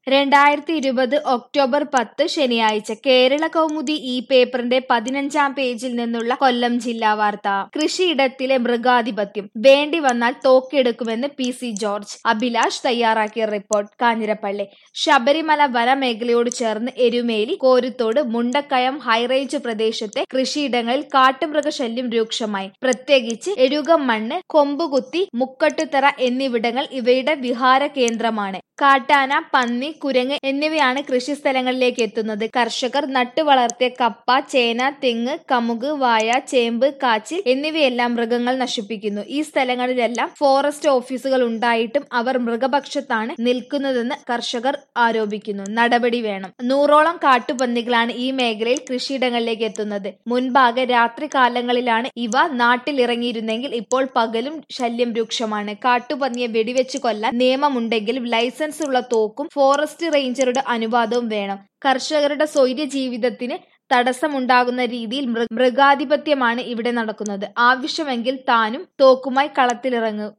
രണ്ടായിരത്തി ഇരുപത് ഒക്ടോബർ പത്ത് ശനിയാഴ്ച കേരള കൗമുദി ഈ പേപ്പറിന്റെ പതിനഞ്ചാം പേജിൽ നിന്നുള്ള കൊല്ലം ജില്ലാ വാർത്ത കൃഷിയിടത്തിലെ മൃഗാധിപത്യം വേണ്ടി വന്നാൽ തോക്കെടുക്കുമെന്ന് പി സി ജോർജ് അഭിലാഷ് തയ്യാറാക്കിയ റിപ്പോർട്ട് കാഞ്ഞിരപ്പള്ളി ശബരിമല വനമേഖലയോട് ചേർന്ന് എരുമേലി കോരുത്തോട് മുണ്ടക്കയം ഹൈറേഞ്ച് പ്രദേശത്തെ കൃഷിയിടങ്ങളിൽ കാട്ടുമൃഗശല്യം രൂക്ഷമായി പ്രത്യേകിച്ച് എരുകമണ്ണ് കൊമ്പുകുത്തി മുക്കട്ടുതറ എന്നിവിടങ്ങൾ ഇവയുടെ വിഹാര കേന്ദ്രമാണ് കാട്ടാന പന്നി കുരങ്ങ് എന്നിവയാണ് കൃഷിസ്ഥലങ്ങളിലേക്ക് എത്തുന്നത് കർഷകർ നട്ടുവളർത്തിയ കപ്പ ചേന തെങ്ങ് കമുക് വായ ചേമ്പ് കാച്ചിൽ എന്നിവയെല്ലാം മൃഗങ്ങൾ നശിപ്പിക്കുന്നു ഈ സ്ഥലങ്ങളിലെല്ലാം ഫോറസ്റ്റ് ഓഫീസുകൾ ഉണ്ടായിട്ടും അവർ മൃഗപക്ഷത്താണ് നിൽക്കുന്നതെന്ന് കർഷകർ ആരോപിക്കുന്നു നടപടി വേണം നൂറോളം കാട്ടുപന്നികളാണ് ഈ മേഖലയിൽ കൃഷിയിടങ്ങളിലേക്ക് എത്തുന്നത് മുൻപാകെ രാത്രി കാലങ്ങളിലാണ് ഇവ നാട്ടിലിറങ്ങിയിരുന്നെങ്കിൽ ഇപ്പോൾ പകലും ശല്യം രൂക്ഷമാണ് കാട്ടുപന്നിയെ വെടിവെച്ച് കൊല്ലാൻ നിയമമുണ്ടെങ്കിലും ലൈസൻസ് ഉള്ള തോക്കും ഫോറസ്റ്റ് റേഞ്ചറുടെ അനുവാദവും വേണം കർഷകരുടെ സ്വൈര്യ ജീവിതത്തിന് തടസ്സമുണ്ടാകുന്ന രീതിയിൽ മൃഗാധിപത്യമാണ് ഇവിടെ നടക്കുന്നത് ആവശ്യമെങ്കിൽ താനും തോക്കുമായി കളത്തിലിറങ്ങും